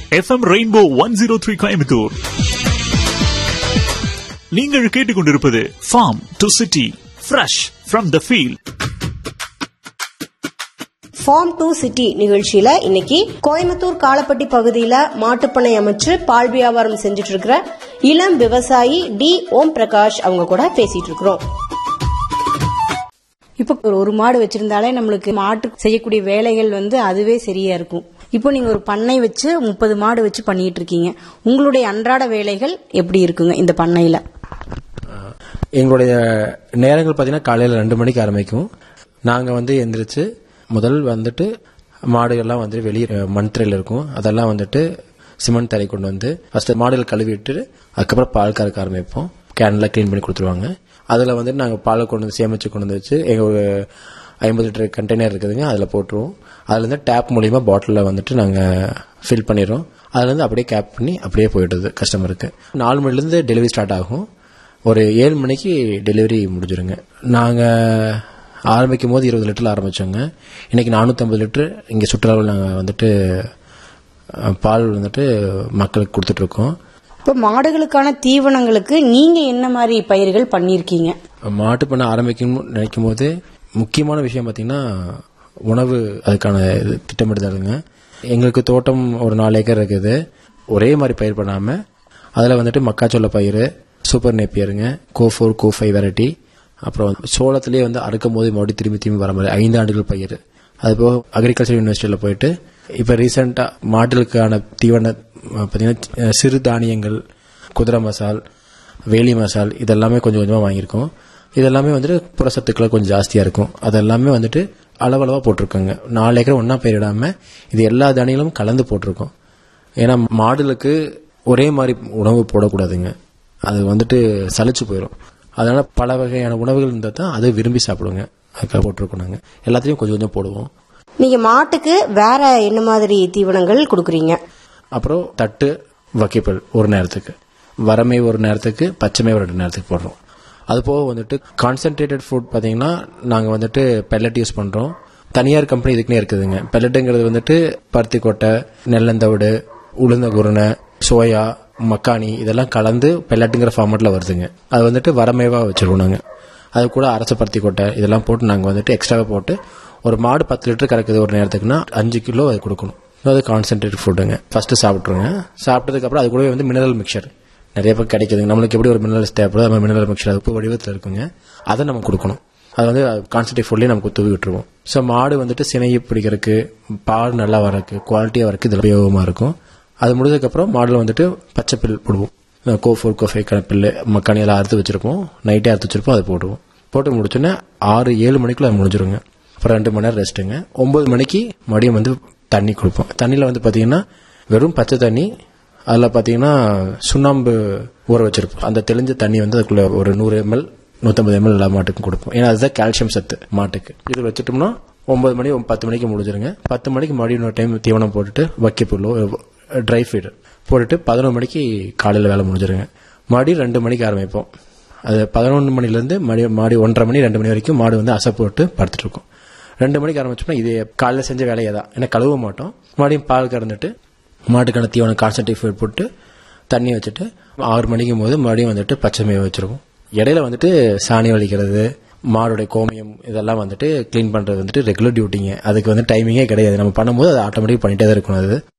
FM rainbow one zero three Coimbatore நீங்கள் கேட்டுக்கொண்டிருப்பது farm to city fresh from the field farm to city நிகழ்ச்சியில இன்னைக்கு கோயம்புத்தூர் காலப்பட்டி பகுதியில மாட்டுப்பண்ணை அமைச்சு பால் வியாபாரம் செஞ்சுட்டு இருக்கிற இளம் விவசாயி டி ஓம் பிரகாஷ் அவங்க கூட பேசிட்டு இருக்கிறோம் இப்ப ஒரு ஒரு மாடு வச்சிருந்தாலே நம்மளுக்கு மாட்டு செய்யக்கூடிய வேலைகள் வந்து அதுவே சரியா இருக்கும் இப்போ நீங்க ஒரு பண்ணை வச்சு முப்பது மாடு வச்சு பண்ணிட்டு இருக்கீங்க உங்களுடைய அன்றாட வேலைகள் எப்படி இருக்குங்க இந்த பண்ணையில எங்களுடைய நேரங்கள் பார்த்தீங்கன்னா காலையில் ரெண்டு மணிக்கு ஆரம்பிக்கும் நாங்கள் வந்து எந்திரிச்சு முதல் வந்துட்டு மாடுகள்லாம் வந்து வெளியே மண் தரையில் இருக்கும் அதெல்லாம் வந்துட்டு சிமெண்ட் தரை கொண்டு வந்து ஃபர்ஸ்ட் மாடுகள் கழுவிட்டு அதுக்கப்புறம் பால் கறக்க ஆரம்பிப்போம் கேன்லாம் க்ளீன் பண்ணி கொடுத்துருவாங்க அதில் வந்துட்டு நாங்கள் பாலை கொண்டு வந்து சேமிச்சு கொண்டு வந்து வச்சு எங்கள் ஒரு ஐம்பது லிட்டர் கண்டெய்னர் இருக்குதுங்க அதில் போட்டுருவோம் அதில் இருந்து டேப் மூலியமாக பாட்டிலில் வந்துட்டு நாங்கள் ஃபில் பண்ணிடுறோம் அதுலேருந்து அப்படியே கேப் பண்ணி அப்படியே போயிடுது கஸ்டமருக்கு நாலு மணிலேருந்து டெலிவரி ஸ்டார்ட் ஆகும் ஒரு ஏழு மணிக்கு டெலிவரி முடிஞ்சிருங்க நாங்கள் ஆரம்பிக்கும் போது இருபது லிட்டரில் ஆரம்பித்தோங்க இன்றைக்கி நானூற்றம்பது லிட்டர் இங்கே சுற்றுலாவில் நாங்கள் வந்துட்டு அஹ், பால் வந்துட்டு மக்களுக்கு கொடுத்துட்ருக்கோம் இப்போ மாடுகளுக்கான தீவனங்களுக்கு நீங்க என்ன மாதிரி பயிர்கள் பண்ணிருக்கீங்க மாட்டு பண்ண ஆரம்பிக்கணும் நினைக்கும் போது முக்கியமான விஷயம் பார்த்தீங்கன்னா உணவு அதுக்கான இது திட்டமிடுதலுங்க எங்களுக்கு தோட்டம் ஒரு நாலு ஏக்கர் இருக்குது ஒரே மாதிரி பயிர் பண்ணாமல் அதில் வந்துட்டு மக்காச்சோள பயிர் சூப்பர் நேப்பியருங்க CO four CO five variety அப்புறம் சோளத்திலே வந்து அறுக்கும் போது மறுபடியும் திரும்பி திரும்பி வர மாதிரி ஐந்து ஆண்டுகள் பயிர் அது போக அக்ரிகல்ச்சர் யூனிவர்சிட்டியில் போயிட்டு இப்போ ரீசெண்டாக மாடுகளுக்கான தீவன பார்த்தீங்கன்னா சிறு தானியங்கள் குதிரை மசால் வேலி மசால் இதெல்லாமே கொஞ்சம் கொஞ்சமாக வாங்கியிருக்கோம் இதெல்லாமே வந்துட்டு புரசத்துக்களை கொஞ்சம் ஜாஸ்தியாக இருக்கும் அதெல்லாமே வந்துட்டு அளவளவாக போட்டிருக்கோங்க நாலு ஏக்கர் ஒன்றா பயிரிடாமல் இது எல்லா தானியங்களும் கலந்து போட்டிருக்கோம் ஏன்னா மாடுகளுக்கு ஒரே மாதிரி உணவு போடக்கூடாதுங்க அது வந்துட்டு சலிச்சு போயிடும் அதனால பல வகையான உணவுகள் இருந்தால் தான் அது விரும்பி சாப்பிடுங்க அதுக்காக போட்டிருக்கோம் நாங்கள் எல்லாத்தையும் கொஞ்சம் கொஞ்சம் போடுவோம் நீங்க மாட்டுக்கு வேற என்ன மாதிரி தீவனங்கள் கொடுக்குறீங்க அப்புறம் தட்டு வக்கிப்பல் ஒரு நேரத்துக்கு வரமை ஒரு நேரத்துக்கு பச்சைமை ஒரு ரெண்டு நேரத்துக்கு போடுறோம் அது போக வந்துட்டு கான்சென்ட்ரேட்டட் ஃபுட் பார்த்தீங்கன்னா நாங்கள் வந்துட்டு பெல்லட் யூஸ் பண்ணுறோம் தனியார் கம்பெனி இதுக்குன்னே இருக்குதுங்க பெல்லட்டுங்கிறது வந்துட்டு பருத்தி கொட்டை நெல்லந்தவிடு உளுந்த குருணை சோயா மக்கானி இதெல்லாம் கலந்து பெல்லட்டுங்கிற ஃபார்மேட்டில் வருதுங்க அது வந்துட்டு வரமேவாக வச்சிருவோம் நாங்கள் அது கூட அரச பருத்தி கொட்டை இதெல்லாம் போட்டு நாங்கள் வந்துட்டு எக்ஸ்ட்ராவாக போட்டு ஒரு மாடு பத்து லிட்டர் கறக்குது ஒரு நேரத்துக்குன்னா அஞ்சு கிலோ அது கொடுக்கணும் அது கான்சென்ட்ரேட் ஃபுட்டுங்க ஃபர்ஸ்ட் சாப்பிட்ருங்க சாப்பிட்டதுக்கப்புறம் அது கூடவே வந்து மினரல் மிக்சர் நிறைய பேர் கிடைக்குதுங்க நம்மளுக்கு எப்படி ஒரு மினரல்ஸ் தேவைப்படுது அது மினரல் மிக்சர் அது உப்பு வடிவத்தில் இருக்குங்க அதை நம்ம கொடுக்கணும் அது வந்து கான்சென்ட்ரேட் ஃபுட்லேயே நமக்கு தூவி விட்டுருவோம் ஸோ மாடு வந்துட்டு சினையை பிடிக்கிறதுக்கு பால் நல்லா வரக்கு குவாலிட்டியாக வரக்கு இதில் உபயோகமாக இருக்கும் அது முடிஞ்சதுக்கப்புறம் மாடில் வந்துட்டு பச்சை பில் போடுவோம் கோ ஃபோர் கோ ஃபைவ் பில்லு மக்கானி எல்லாம் அறுத்து வச்சிருப்போம் நைட்டே அறுத்து வச்சிருப்போம் அதை போடுவோம் போட்டு முடிச்சோன்னே ஆறு ஏழு மணிக்குள்ள அது முடிஞ்சிருங்க அப்புறம் ரெண்டு மணி நேரம் ரெஸ்ட்டுங்க ஒன்பது மணிக்கு மதியம் வந்து தண்ணி கொடுப்போம் தண்ணியில் வந்து பார்த்தீங்கன்னா வெறும் பச்சை தண்ணி அதில் பார்த்தீங்கன்னா சுண்ணாம்பு ஊற வச்சிருப்போம் அந்த தெளிஞ்ச தண்ணி வந்து அதுக்குள்ள ஒரு நூறு எம்எல் நூற்றம்பது எம்எல் எல்லா மாட்டுக்கும் கொடுப்போம் ஏன்னா அதுதான் கால்சியம் சத்து மாட்டுக்கு இது வச்சுட்டோம்னா ஒன்பது மணி பத்து மணிக்கு முடிஞ்சிருங்க பத்து மணிக்கு மறுபடியும் இன்னொரு டைம் தீவனம் போட்டுட்டு வக்கிப்புல்லோ ட்ரை ஃபீடு போட்டுட்டு பதினொரு மணிக்கு காலையில் வேலை முடிஞ்சிருங்க மறுபடியும் ரெண்டு மணிக்கு ஆரம்பிப்போம் அது பதினொன்று மணிலேருந்து மணி மாடி ஒன்றரை மணி ரெண்டு மணி வரைக்கும் மாடு வந்து அசை போட்டு படுத்துட்டு இருக்கும் ரெண்டு மணிக்கு ஆரம்பிச்சோம்னா இது காலையில் செஞ்ச வேலையை தான் ஏன்னா கழுவ மாட்டோம் மறுபடியும் பால் கறந்துட்டு மாட்டுக்கான தீவனம் கான்சன்ட்ரேட் ஃபீட் போட்டு தண்ணி வச்சுட்டு ஆறு மணிக்கும் போது மறுபடியும் வந்துட்டு பச்சை மேய வச்சிருவோம் இடையில வந்துட்டு சாணி வலிக்கிறது மாடுடைய கோமியம் இதெல்லாம் வந்துட்டு க்ளீன் பண்றது வந்துட்டு ரெகுலர் டியூட்டிங்க அதுக்கு வந்து டைமிங்கே கிடையாது நம்ம பண்ணும்போது அது ஆட்டோமேட்டிக் பண்ணிட்டே தான் இருக்கணும் அது